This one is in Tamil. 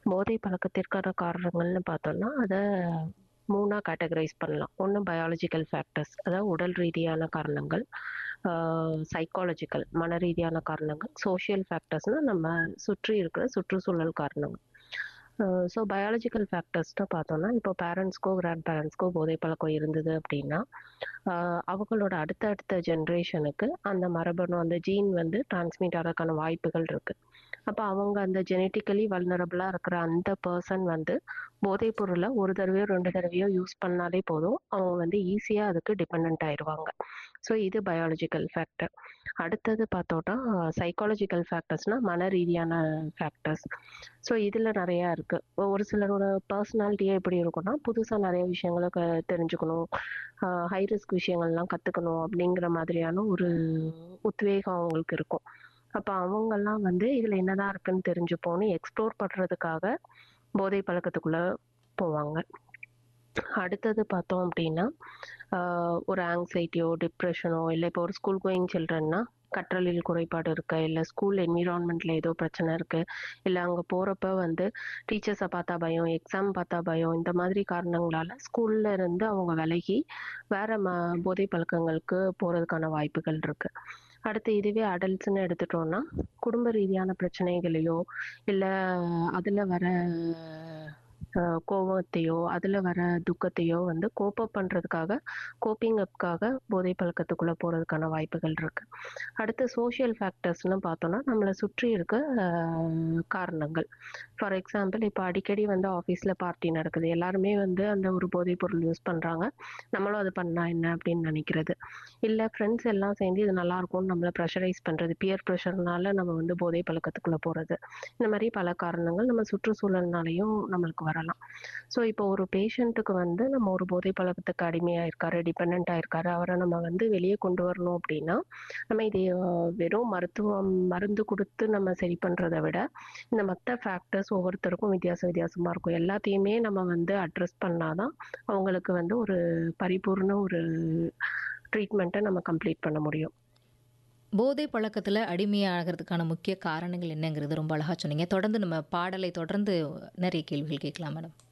போதை பழக்கத்திற்கான காரணங்கள்னு பார்த்தோம்னா அதை மூணாக கேட்டகரைஸ் பண்ணலாம் ஒன்று பயாலஜிக்கல் ஃபேக்டர்ஸ் அதாவது உடல் ரீதியான காரணங்கள் சைக்காலஜிக்கல் மன ரீதியான காரணங்கள் சோஷியல் ஃபேக்டர்ஸ்னால் நம்ம சுற்றி இருக்கிற சுற்றுச்சூழல் காரணங்கள் ஸோ பயாலஜிக்கல் ஃபேக்டர்ஸ்னு பார்த்தோம்னா இப்போ பேரண்ட்ஸ்க்கோ கிராண்ட் பேரண்ட்ஸ்க்கோ போதை பழக்கம் இருந்தது அப்படின்னா ஆஹ் அவங்களோட அடுத்த அடுத்த ஜென்ரேஷனுக்கு அந்த மரபணு அந்த ஜீன் வந்து டிரான்ஸ்மிட் ஆகிறதுக்கான வாய்ப்புகள் இருக்கு அப்போ அவங்க அந்த ஜெனட்டிக்கலி வல்னரபிளாக இருக்கிற அந்த பர்சன் வந்து போதைப் பொருளை ஒரு தடவையோ ரெண்டு தடவையோ யூஸ் பண்ணாலே போதும் அவங்க வந்து ஈஸியாக அதுக்கு டிபெண்ட் ஆயிடுவாங்க ஸோ இது பயாலஜிக்கல் ஃபேக்டர் அடுத்தது பார்த்தோன்னா சைக்காலஜிக்கல் ஃபேக்டர்ஸ்னால் மன ரீதியான ஃபேக்டர்ஸ் ஸோ இதில் நிறையா இருக்குது ஒரு சிலரோட பர்சனாலிட்டியே எப்படி இருக்கும்னா புதுசாக நிறைய விஷயங்களை க தெரிஞ்சுக்கணும் ஹை ரிஸ்க் விஷயங்கள்லாம் கற்றுக்கணும் அப்படிங்கிற மாதிரியான ஒரு உத்வேகம் அவங்களுக்கு இருக்கும் அப்போ அவங்கெல்லாம் வந்து இதில் என்னதான் இருக்குன்னு தெரிஞ்சுப்போன்னு எக்ஸ்ப்ளோர் பண்ணுறதுக்காக போதை பழக்கத்துக்குள்ளே போவாங்க அடுத்தது பார்த்தோம் அப்படின்னா ஆஹ் ஒரு ஆங்ஸைட்டியோ டிப்ரெஷனோ இல்லை இப்போ ஒரு ஸ்கூல் கோயிங் சில்ட்ரன்னா கற்றலில் குறைபாடு இருக்கு இல்லை ஸ்கூல் என்விரான்மெண்ட்ல ஏதோ பிரச்சனை இருக்கு இல்லை அங்கே போகிறப்ப வந்து டீச்சர்ஸை பார்த்தா பயம் எக்ஸாம் பார்த்தா பயம் இந்த மாதிரி காரணங்களால ஸ்கூல்ல இருந்து அவங்க விலகி வேற ம போதை பழக்கங்களுக்கு போகிறதுக்கான வாய்ப்புகள் இருக்கு அடுத்து இதுவே அடல்ட்ஸ்னு எடுத்துட்டோம்னா குடும்ப ரீதியான பிரச்சனைகளையோ இல்லை அதில் வர ஆஹ் கோபத்தையோ அதில் வர துக்கத்தையோ வந்து கோப்பப் பண்ணுறதுக்காக கோப்பிங் அப்காக போதை பழக்கத்துக்குள்ளே போகிறதுக்கான வாய்ப்புகள் இருக்கு அடுத்து சோஷியல் ஃபேக்டர்ஸ்னு பார்த்தோம்னா நம்மளை சுற்றி இருக்க ஆஹ் காரணங்கள் ஃபார் எக்ஸாம்பிள் இப்போ அடிக்கடி வந்து ஆஃபீஸில் பார்ட்டி நடக்குது எல்லாருமே வந்து அந்த ஒரு போதைப் பொருள் யூஸ் பண்ணுறாங்க நம்மளும் அது பண்ணா என்ன அப்படின்னு நினைக்கிறது இல்லை ஃப்ரெண்ட்ஸ் எல்லாம் சேர்ந்து இது நல்லா இருக்கும்னு நம்மளை ப்ரெஷரைஸ் பண்ணுறது பியர் ப்ரெஷர்னால நம்ம வந்து போதை பழக்கத்துக்குள்ளே போகிறது இந்த மாதிரி பல காரணங்கள் நம்ம சுற்றுச்சூழல்னாலையும் நம்மளுக்கு வரலாம் ஸோ இப்போ ஒரு பேஷண்ட்டுக்கு வந்து நம்ம ஒரு போதை பழக்கத்துக்கு அடிமையாக இருக்காரு டிபெண்ட் ஆயிருக்காரு அவரை நம்ம வந்து வெளியே கொண்டு வரணும் அப்படின்னா நம்ம இது அஹ், வெறும் மருத்துவம் மருந்து கொடுத்து நம்ம சரி பண்ணுறதை விட இந்த மற்ற ஃபேக்டர்ஸ் ஒவ்வொருத்தருக்கும் வித்தியாச வித்தியாசமாக இருக்கும் எல்லாத்தையுமே நம்ம வந்து அட்ரஸ் பண்ணாதான் அவங்களுக்கு வந்து ஒரு பரிபூர்ண ஒரு ட்ரீட்மெண்ட்டை நம்ம கம்ப்ளீட் பண்ண முடியும் போதை பழக்கத்தில் அடிமையாகிறதுக்கான முக்கிய காரணங்கள் என்னங்கிறது ரொம்ப அழகாக சொன்னீங்க தொடர்ந்து நம்ம பாடலை தொடர்ந்து நிறைய கேள்விகள் கேட்கலாம் மேடம்